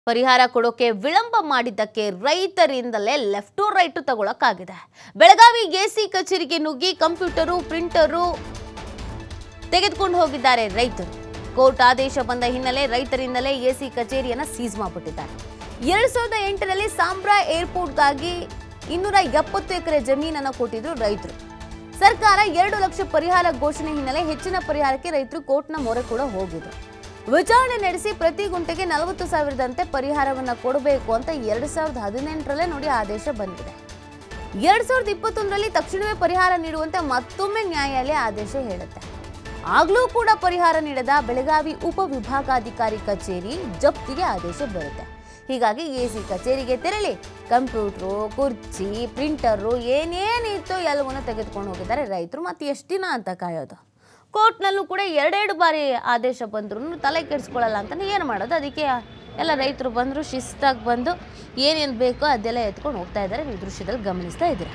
ಪರಿಹಾರ ಕೊಡೋಕೆ ವಿಳಂಬ ಮಾಡಿದ್ದಕ್ಕೆ ರೈತರಿಂದಲೇ ಲೆಫ್ಟ್ ಟು ರೈಟ್ ತಗೊಳಕ್ಕಾಗಿದೆ ಬೆಳಗಾವಿ ಎಸಿ ಕಚೇರಿಗೆ ನುಗ್ಗಿ ಕಂಪ್ಯೂಟರು ಪ್ರಿಂಟರು ತೆಗೆದುಕೊಂಡು ಹೋಗಿದ್ದಾರೆ ರೈತರು ಕೋರ್ಟ್ ಆದೇಶ ಬಂದ ಹಿನ್ನೆಲೆ ರೈತರಿಂದಲೇ ಎಸಿ ಕಚೇರಿಯನ್ನ ಸೀಸ್ ಮಾಡಿಬಿಟ್ಟಿದ್ದಾರೆ ಎರಡ್ ಸಾವಿರದ ಎಂಟರಲ್ಲಿ ಸಾಂಬ್ರಾ ಏರ್ಪೋರ್ಟ್ಗಾಗಿ ಇನ್ನೂರ ಎಪ್ಪತ್ತು ಎಕರೆ ಜಮೀನನ್ನು ಕೊಟ್ಟಿದ್ರು ರೈತರು ಸರ್ಕಾರ ಎರಡು ಲಕ್ಷ ಪರಿಹಾರ ಘೋಷಣೆ ಹಿನ್ನೆಲೆ ಹೆಚ್ಚಿನ ಪರಿಹಾರಕ್ಕೆ ರೈತರು ಕೋರ್ಟ್ನ ಮೊರೆ ಕೂಡ ಹೋಗಿದ್ರು ವಿಚಾರಣೆ ನಡೆಸಿ ಪ್ರತಿ ಗುಂಟೆಗೆ ನಲವತ್ತು ಸಾವಿರದಂತೆ ಪರಿಹಾರವನ್ನ ಕೊಡಬೇಕು ಅಂತ ಎರಡ್ ಸಾವಿರದ ಹದಿನೆಂಟರಲ್ಲೇ ನೋಡಿ ಆದೇಶ ಬಂದಿದೆ ಎರಡ್ ಸಾವಿರದ ಇಪ್ಪತ್ತೊಂದರಲ್ಲಿ ತಕ್ಷಣವೇ ಪರಿಹಾರ ನೀಡುವಂತೆ ಮತ್ತೊಮ್ಮೆ ನ್ಯಾಯಾಲಯ ಆದೇಶ ಹೇಳುತ್ತೆ ಆಗ್ಲೂ ಕೂಡ ಪರಿಹಾರ ನೀಡದ ಬೆಳಗಾವಿ ಉಪವಿಭಾಗಾಧಿಕಾರಿ ಕಚೇರಿ ಜಪ್ತಿಗೆ ಆದೇಶ ಬರುತ್ತೆ ಹೀಗಾಗಿ ಎಸಿ ಕಚೇರಿಗೆ ತೆರಳಿ ಕಂಪ್ಯೂಟ್ರು ಕುರ್ಚಿ ಪ್ರಿಂಟರು ಏನೇನಿತ್ತು ಎಲ್ಲವನ್ನೂ ತೆಗೆದುಕೊಂಡು ಹೋಗಿದ್ದಾರೆ ರೈತರು ಮತ್ತೆ ಎಷ್ಟು ದಿನ ಅಂತ ಕಾಯೋದು ಕೋರ್ಟ್ನಲ್ಲೂ ಕೂಡ ಎರಡೆರಡು ಬಾರಿ ಆದೇಶ ಬಂದ್ರು ತಲೆ ಕೆಡಿಸ್ಕೊಳ್ಳಲ್ಲ ಅಂತಲೇ ಏನು ಮಾಡೋದು ಅದಕ್ಕೆ ಎಲ್ಲ ರೈತರು ಬಂದರು ಶಿಸ್ತಾಗಿ ಬಂದು ಏನೇನು ಬೇಕೋ ಅದೆಲ್ಲ ಎತ್ಕೊಂಡು ಹೋಗ್ತಾ ಇದ್ದಾರೆ ನೀವು ದೃಶ್ಯದಲ್ಲಿ ಗಮನಿಸ್ತಾ ಇದ್ದೀರಾ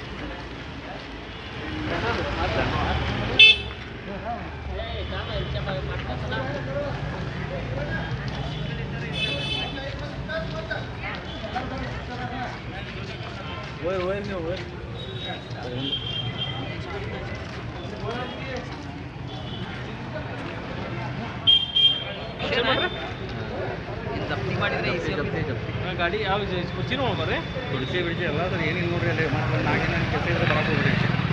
ಗಾಡಿ ಯಾವ ಕುರ್ಚಿನೂ ಹೋಗ್ಬರ್ರಿ ತುಳಸಿ ಬಿಡಿಸಿ ಎಲ್ಲ ಅದ್ರ ಏನಿಲ್ಲ ನೋಡ್ರಿ ಅಲ್ಲಿ ಮತ್ತೆ ನಾಲ್ಕು ದಿನ ಕೆಲಸ ಇದ್ರೆ ಬರಕ್ಕೆ ಹೋಗ್ರಿ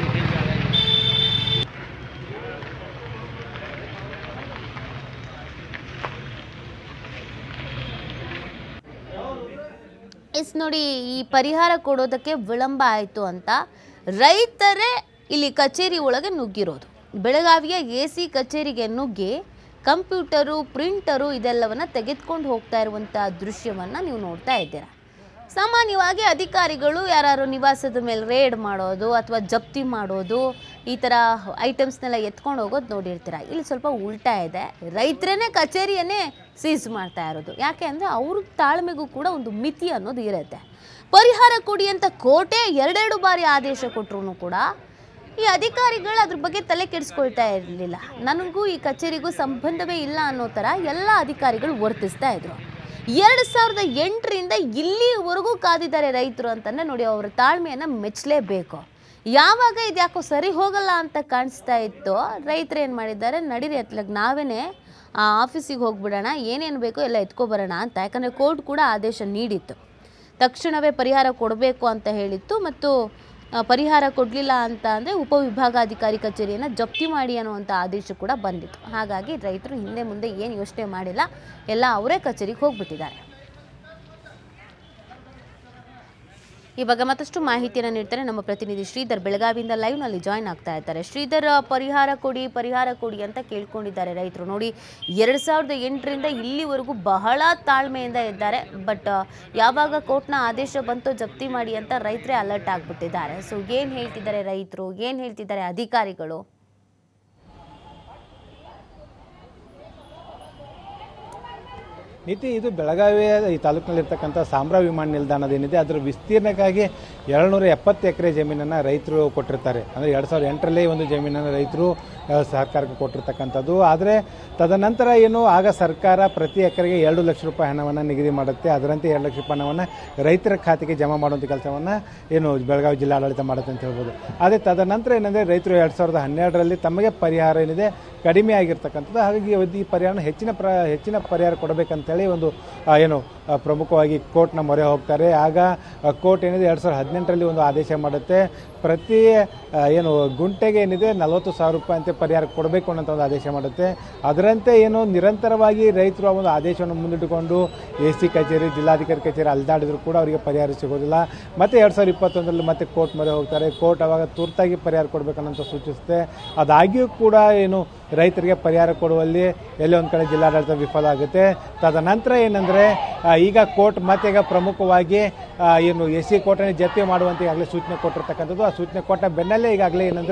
ಎಸ್ ನೋಡಿ ಈ ಪರಿಹಾರ ಕೊಡೋದಕ್ಕೆ ವಿಳಂಬ ಆಯಿತು ಅಂತ ರೈತರೇ ಇಲ್ಲಿ ಕಚೇರಿ ಒಳಗೆ ನುಗ್ಗಿರೋದು ಬೆಳಗಾವಿಯ ಎ ಸಿ ಕಚೇರಿಗೆ ನುಗ್ಗಿ ಕಂಪ್ಯೂಟರು ಪ್ರಿಂಟರು ಇದೆಲ್ಲವನ್ನ ತೆಗೆದುಕೊಂಡು ಹೋಗ್ತಾ ಇರುವಂಥ ದೃಶ್ಯವನ್ನು ನೀವು ನೋಡ್ತಾ ಇದ್ದೀರಾ ಸಾಮಾನ್ಯವಾಗಿ ಅಧಿಕಾರಿಗಳು ಯಾರು ನಿವಾಸದ ಮೇಲೆ ರೇಡ್ ಮಾಡೋದು ಅಥವಾ ಜಪ್ತಿ ಮಾಡೋದು ಈ ಥರ ಐಟಮ್ಸ್ನೆಲ್ಲ ಎತ್ಕೊಂಡು ಹೋಗೋದು ನೋಡಿರ್ತೀರ ಇಲ್ಲಿ ಸ್ವಲ್ಪ ಉಲ್ಟಾ ಇದೆ ರೈತರೇ ಕಚೇರಿಯನ್ನೇ ಸೀಸ್ ಮಾಡ್ತಾ ಇರೋದು ಯಾಕೆ ಅಂದರೆ ಅವ್ರ ತಾಳ್ಮೆಗೂ ಕೂಡ ಒಂದು ಮಿತಿ ಅನ್ನೋದು ಇರುತ್ತೆ ಪರಿಹಾರ ಕೊಡಿ ಅಂತ ಕೋಟೆ ಎರಡೆರಡು ಬಾರಿ ಆದೇಶ ಕೊಟ್ಟರು ಕೂಡ ಈ ಅಧಿಕಾರಿಗಳು ಅದ್ರ ಬಗ್ಗೆ ತಲೆ ಕೆಡಿಸ್ಕೊಳ್ತಾ ಇರಲಿಲ್ಲ ನನಗೂ ಈ ಕಚೇರಿಗೂ ಸಂಬಂಧವೇ ಇಲ್ಲ ಅನ್ನೋ ಥರ ಎಲ್ಲ ಅಧಿಕಾರಿಗಳು ವರ್ತಿಸ್ತಾ ಇದ್ರು ಎರಡು ಸಾವಿರದ ಎಂಟರಿಂದ ಇಲ್ಲಿವರೆಗೂ ಕಾದಿದ್ದಾರೆ ರೈತರು ಅಂತಂದ್ರೆ ನೋಡಿ ಅವರ ತಾಳ್ಮೆಯನ್ನು ಮೆಚ್ಚಲೇಬೇಕು ಯಾವಾಗ ಇದ್ಯಾಕೋ ಸರಿ ಹೋಗಲ್ಲ ಅಂತ ಕಾಣಿಸ್ತಾ ಇತ್ತು ರೈತರು ಏನು ಮಾಡಿದ್ದಾರೆ ನಡೀರಿ ಅತ್ಲಾಗ ನಾವೇನೆ ಆ ಆಫೀಸಿಗೆ ಹೋಗ್ಬಿಡೋಣ ಏನೇನು ಬೇಕೋ ಎಲ್ಲ ಎತ್ಕೊಬರೋಣ ಅಂತ ಯಾಕಂದರೆ ಕೋರ್ಟ್ ಕೂಡ ಆದೇಶ ನೀಡಿತ್ತು ತಕ್ಷಣವೇ ಪರಿಹಾರ ಕೊಡಬೇಕು ಅಂತ ಹೇಳಿತ್ತು ಮತ್ತು ಆ, ಪರಿಹಾರ ಕೊಡಲಿಲ್ಲ ಅಂತ ಅಂದರೆ ಉಪವಿಭಾಗಾಧಿಕಾರಿ ಕಚೇರಿಯನ್ನು ಜಪ್ತಿ ಮಾಡಿ ಅನ್ನುವಂಥ ಆದೇಶ ಕೂಡ ಬಂದಿತ್ತು ಹಾಗಾಗಿ ರೈತರು ಹಿಂದೆ ಮುಂದೆ ಏನು ಯೋಚನೆ ಮಾಡಿಲ್ಲ ಎಲ್ಲ ಅವರೇ ಕಚೇರಿಗೆ ಹೋಗ್ಬಿಟ್ಟಿದ್ದಾರೆ ಈ ಬಗ್ಗೆ ಮತ್ತಷ್ಟು ಮಾಹಿತಿಯನ್ನು ನೀಡ್ತಾರೆ ನಮ್ಮ ಪ್ರತಿನಿಧಿ ಶ್ರೀಧರ್ ಬೆಳಗಾವಿಯಿಂದ ಲೈವ್ನಲ್ಲಿ ಜಾಯ್ನ್ ಆಗ್ತಾ ಇದ್ದಾರೆ ಶ್ರೀಧರ್ ಪರಿಹಾರ ಕೊಡಿ ಪರಿಹಾರ ಕೊಡಿ ಅಂತ ಕೇಳ್ಕೊಂಡಿದ್ದಾರೆ ರೈತರು ನೋಡಿ ಎರಡು ಸಾವಿರದ ಎಂಟರಿಂದ ಇಲ್ಲಿವರೆಗೂ ಬಹಳ ತಾಳ್ಮೆಯಿಂದ ಇದ್ದಾರೆ ಬಟ್ ಯಾವಾಗ ಕೋರ್ಟ್ನ ಆದೇಶ ಬಂತು ಜಪ್ತಿ ಮಾಡಿ ಅಂತ ರೈತರೇ ಅಲರ್ಟ್ ಆಗಿಬಿಟ್ಟಿದ್ದಾರೆ ಸೊ ಏನು ಹೇಳ್ತಿದ್ದಾರೆ ರೈತರು ಏನು ಹೇಳ್ತಿದ್ದಾರೆ ಅಧಿಕಾರಿಗಳು ನೀತಿ ಇದು ಬೆಳಗಾವಿಯ ಈ ತಾಲೂಕಿನಲ್ಲಿರ್ತಕ್ಕಂಥ ಸಾಂಬ್ರಾ ವಿಮಾನ ನಿಲ್ದಾಣದೇನಿದೆ ಅದರ ವಿಸ್ತೀರ್ಣಕ್ಕಾಗಿ ಏಳ್ನೂರ ಎಪ್ಪತ್ತು ಎಕರೆ ಜಮೀನನ್ನು ರೈತರು ಕೊಟ್ಟಿರ್ತಾರೆ ಅಂದರೆ ಎರಡು ಸಾವಿರದ ಎಂಟರಲ್ಲೇ ಒಂದು ಜಮೀನನ್ನು ರೈತರು ಆ, ಸರ್ಕಾರಕ್ಕೆ ಕೊಟ್ಟಿರ್ತಕ್ಕಂಥದ್ದು ಆದರೆ ತದನಂತರ ಏನು ಆಗ ಸರ್ಕಾರ ಪ್ರತಿ ಎಕರೆಗೆ ಎರಡು ಲಕ್ಷ ರೂಪಾಯಿ ಹಣವನ್ನು ನಿಗದಿ ಮಾಡುತ್ತೆ ಅದರಂತೆ ಎರಡು ಲಕ್ಷ ರೂಪಾಯಿ ಹಣವನ್ನು ರೈತರ ಖಾತೆಗೆ ಜಮಾ ಮಾಡುವಂಥ ಕೆಲಸವನ್ನು ಏನು ಬೆಳಗಾವಿ ಜಿಲ್ಲಾಡಳಿತ ಮಾಡುತ್ತೆ ಅಂತ ಹೇಳ್ಬೋದು ಆದರೆ ತದನಂತರ ಏನಂದರೆ ರೈತರು ಎರಡು ಸಾವಿರದ ಹನ್ನೆರಡರಲ್ಲಿ ತಮಗೆ ಪರಿಹಾರ ಏನಿದೆ ಕಡಿಮೆ ಆಗಿರ್ತಕ್ಕಂಥದ್ದು ಹಾಗಾಗಿ ಇವತ್ತು ಈ ಪರಿಹಾರ ಹೆಚ್ಚಿನ ಪ್ರ ಹೆಚ್ಚಿನ ಪರಿಹಾರ ಕೊಡಬೇಕಂತೇಳಿ ಒಂದು ಆ, ಏನು ಆ, ಪ್ರಮುಖವಾಗಿ ಕೋರ್ಟ್ನ ಮೊರೆ ಹೋಗ್ತಾರೆ ಆಗ ಆ, ಕೋರ್ಟ್ ಏನಿದೆ ಎರಡು ಸಾವಿರದ ಹದಿನೆಂಟರಲ್ಲಿ ಒಂದು ಆದೇಶ ಮಾಡುತ್ತೆ ಪ್ರತಿ ಆ, ಏನು ಗುಂಟೆಗೆ ಏನಿದೆ ನಲವತ್ತು ಸಾವಿರ ರೂಪಾಯಿ ಅಂತ ಪರಿಹಾರ ಕೊಡಬೇಕು ಅನ್ನೋಂಥ ಒಂದು ಆದೇಶ ಮಾಡುತ್ತೆ ಅದರಂತೆ ಏನು ನಿರಂತರವಾಗಿ ರೈತರು ಆ ಒಂದು ಆದೇಶವನ್ನು ಮುಂದಿಟ್ಟುಕೊಂಡು ಎ ಸಿ ಕಚೇರಿ ಜಿಲ್ಲಾಧಿಕಾರಿ ಕಚೇರಿ ಅಲ್ದಾಡಿದ್ರು ಕೂಡ ಅವರಿಗೆ ಪರಿಹಾರ ಸಿಗೋದಿಲ್ಲ ಮತ್ತೆ ಎರಡು ಸಾವಿರದ ಇಪ್ಪತ್ತೊಂದರಲ್ಲಿ ಮತ್ತೆ ಕೋರ್ಟ್ ಮೊರೆ ಹೋಗ್ತಾರೆ ಕೋರ್ಟ್ ಅವಾಗ ತುರ್ತಾಗಿ ಪರಿಹಾರ ಕೊಡಬೇಕನ್ನೋಂಥ ಸೂಚಿಸುತ್ತೆ ಅದಾಗಿಯೂ ಕೂಡ ಏನು ರೈತರಿಗೆ ಪರಿಹಾರ ಕೊಡುವಲ್ಲಿ ಎಲ್ಲೋ ಒಂದು ಕಡೆ ಜಿಲ್ಲಾಡಳಿತ ವಿಫಲ ಆಗುತ್ತೆ ತದನಂತರ ಏನಂದರೆ ಈಗ ಕೋರ್ಟ್ ಮತ್ತೆ ಈಗ ಪ್ರಮುಖವಾಗಿ ಆ, ಏನು ಎಸ್ ಸಿ ಕೋರ್ಟನ್ನು ಜಪ್ತಿ ಮಾಡುವಂತೆ ಈಗಾಗಲೇ ಸೂಚನೆ ಕೊಟ್ಟಿರ್ತಕ್ಕಂಥದ್ದು ಆ ಸೂಚನೆ ಕೊಟ್ಟ ಬೆನ್ನಲ್ಲೇ ಈಗಾಗಲೇ ಏನಂದರೆ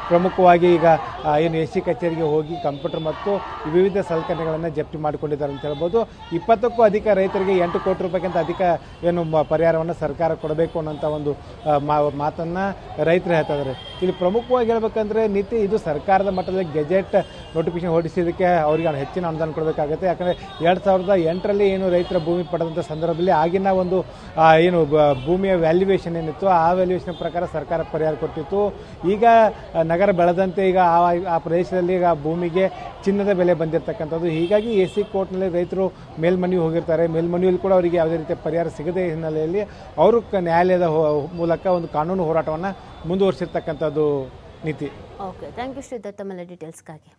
ಪ್ರಮುಖವಾಗಿ ಈಗ ಆ, ಏನು ಎಸ್ ಸಿ ಕಚೇರಿಗೆ ಹೋಗಿ ಕಂಪ್ಯೂಟರ್ ಮತ್ತು ವಿವಿಧ ಸಲಕರಣೆಗಳನ್ನು ಜಪ್ತಿ ಮಾಡಿಕೊಂಡಿದ್ದಾರೆ ಅಂತ ಹೇಳ್ಬೋದು ಇಪ್ಪತ್ತಕ್ಕೂ ಅಧಿಕ ರೈತರಿಗೆ ಎಂಟು ಕೋಟಿ ರೂಪಾಯಿಗಿಂತ ಅಧಿಕ ಏನು ಮ- ಪರಿಹಾರವನ್ನು ಸರ್ಕಾರ ಕೊಡಬೇಕು ಅನ್ನೋಂಥ ಒಂದು ಆ, ಮಾ- ಮಾತನ್ನ ರೈತರು ಹೇಳ್ತಾ ಇದ್ದಾರೆ ಇಲ್ಲಿ ಪ್ರಮುಖವಾಗಿ ಹೇಳ್ಬೇಕಂದ್ರೆ ನಿತ್ಯ ಇದು ಸರ್ಕಾರದ ಮಟ್ಟದಲ್ಲಿ ಗೆಜೆಟ್ ನೋಟಿಫಿಕೇಶನ್ ಹೊರಡಿಸಿದ್ದಕ್ಕೆ ಅವರಿಗೆ ಹೆಚ್ಚಿನ ಅನುದಾನ ಕೊಡಬೇಕಾಗುತ್ತೆ ಯಾಕಂದರೆ ಎರಡು ಸಾವಿರದ ಎಂಟರಲ್ಲಿ ಏನು ರೈತರ ಭೂಮಿ ಪಡೆದಂಥ ಸಂದರ್ಭದಲ್ಲಿ ಆಗಿನ ಒಂದು ಆ, ಏನು ಬ- ಭೂಮಿಯ ವ್ಯಾಲ್ಯೂಯೇಷನ್ ಏನಿತ್ತು ಆ ವ್ಯಾಲ್ಯೂಯೇಷನ್ ಪ್ರಕಾರ ಸರ್ಕಾರ ಪರಿಹಾರ ಕೊಟ್ಟಿತ್ತು ಈಗ ಆ, ನಗರ ಬೆಳೆದಂತೆ ಈಗ ಆ ಆ ಪ್ರದೇಶದಲ್ಲಿ ಈಗ ಭೂಮಿಗೆ ಚಿನ್ನದ ಬೆಲೆ ಬಂದಿರತಕ್ಕಂಥದ್ದು ಹೀಗಾಗಿ ಎ ಸಿ ಕೋರ್ಟ್ನಲ್ಲಿ ರೈತರು ಮೇಲ್ಮನವಿ ಹೋಗಿರ್ತಾರೆ ಮೇಲ್ಮನವಿಯಲ್ಲಿ ಕೂಡ ಅವರಿಗೆ ಯಾವುದೇ ರೀತಿಯ ಪರಿಹಾರ ಸಿಗದೇ ಹಿನ್ನೆಲೆಯಲ್ಲಿ ಅವರು ಕ- ನ್ಯಾಯಾಲಯದ ಹೋ- ಮೂಲಕ ಒಂದು ಕಾನೂನು ಹೋರಾಟವನ್ನು ಮುಂದುವರಿಸಿರ್ತಕ್ಕಂಥದ್ದು ನೀತಿ ಓಕೆ ಥ್ಯಾಂಕ್ ಯು ಶ್ರೀಧರ್ ತಮ್ಮೆಲ್ಲ ಡೀಟೇಲ್ಸ್ಗಾಗಿ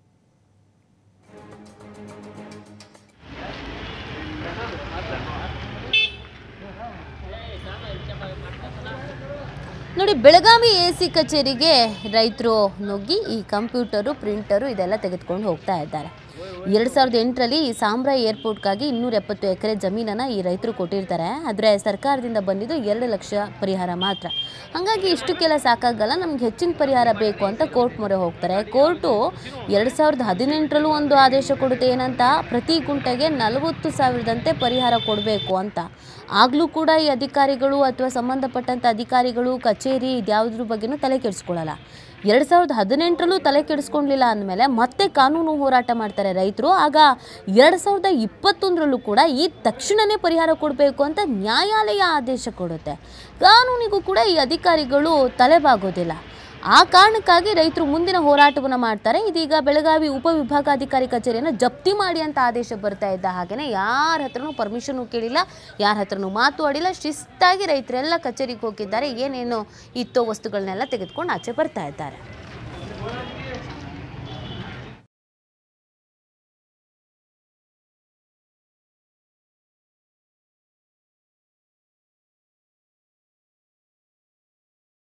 ನೋಡಿ ಬೆಳಗಾವಿ ಎ ಸಿ ಕಚೇರಿಗೆ ರೈತರು ನುಗ್ಗಿ ಈ ಕಂಪ್ಯೂಟರು ಪ್ರಿಂಟರು ಇದೆಲ್ಲ ತೆಗೆದುಕೊಂಡು ಹೋಗ್ತಾ ಇದ್ದಾರೆ ಎರಡು ಸಾವಿರದ ಎಂಟರಲ್ಲಿ ಈ ಸಾಂಬ್ರಾ ಏರ್ಪೋರ್ಟ್ಗಾಗಿ ಇನ್ನೂರ ಎಪ್ಪತ್ತು ಎಕರೆ ಜಮೀನನ್ನು ಈ ರೈತರು ಕೊಟ್ಟಿರ್ತಾರೆ ಆದರೆ ಸರ್ಕಾರದಿಂದ ಬಂದಿದ್ದು ಎರಡು ಲಕ್ಷ ಪರಿಹಾರ ಮಾತ್ರ ಹಾಗಾಗಿ ಇಷ್ಟಕ್ಕೆಲ್ಲ ಸಾಕಾಗಲ್ಲ ನಮ್ಗೆ ಹೆಚ್ಚಿನ ಪರಿಹಾರ ಬೇಕು ಅಂತ ಕೋರ್ಟ್ ಮೊರೆ ಹೋಗ್ತಾರೆ ಕೋರ್ಟು ಎರಡು ಸಾವಿರದ ಹದಿನೆಂಟರಲ್ಲೂ ಒಂದು ಆದೇಶ ಕೊಡುತ್ತೆ ಏನಂತ ಪ್ರತಿ ಗುಂಟೆಗೆ ನಲವತ್ತು ಸಾವಿರದಂತೆ ಪರಿಹಾರ ಕೊಡಬೇಕು ಅಂತ ಆಗಲೂ ಕೂಡ ಈ ಅಧಿಕಾರಿಗಳು ಅಥವಾ ಸಂಬಂಧಪಟ್ಟಂಥ ಅಧಿಕಾರಿಗಳು ಕಚೇರಿ ಇದ್ಯಾವುದ್ರ ಬಗ್ಗೆನೂ ತಲೆ ಕೆಡಿಸ್ಕೊಳ್ಳಲ್ಲ ಎರಡು ಸಾವಿರದ ಹದಿನೆಂಟರಲ್ಲೂ ತಲೆ ಕೆಡಿಸ್ಕೊಳ್ಳಿಲ್ಲ ಅಂದಮೇಲೆ ಮತ್ತೆ ಕಾನೂನು ಹೋರಾಟ ಮಾಡ್ತಾರೆ ರೈತರು ಆಗ ಎರಡು ಸಾವಿರದ ಇಪ್ಪತ್ತೊಂದರಲ್ಲೂ ಕೂಡ ಈ ತಕ್ಷಣವೇ ಪರಿಹಾರ ಕೊಡಬೇಕು ಅಂತ ನ್ಯಾಯಾಲಯ ಆದೇಶ ಕೊಡುತ್ತೆ ಕಾನೂನಿಗೂ ಕೂಡ ಈ ಅಧಿಕಾರಿಗಳು ತಲೆಬಾಗೋದಿಲ್ಲ ಆ ಕಾರಣಕ್ಕಾಗಿ ರೈತರು ಮುಂದಿನ ಹೋರಾಟವನ್ನು ಮಾಡ್ತಾರೆ ಇದೀಗ ಬೆಳಗಾವಿ ಉಪವಿಭಾಗಾಧಿಕಾರಿ ಕಚೇರಿಯನ್ನು ಜಪ್ತಿ ಮಾಡಿ ಅಂತ ಆದೇಶ ಬರ್ತಾ ಇದ್ದ ಹಾಗೆಯೇ ಯಾರ ಹತ್ರನೂ ಪರ್ಮಿಷನ್ನು ಕೇಳಿಲ್ಲ ಯಾರ ಹತ್ರನೂ ಮಾತು ಆಡಿಲ್ಲ ಶಿಸ್ತಾಗಿ ರೈತರೆಲ್ಲ ಕಚೇರಿಗೆ ಹೋಗಿದ್ದಾರೆ ಏನೇನು ಇತ್ತೋ ವಸ್ತುಗಳನ್ನೆಲ್ಲ ತೆಗೆದುಕೊಂಡು ಆಚೆ ಬರ್ತಾ ಇದ್ದಾರೆ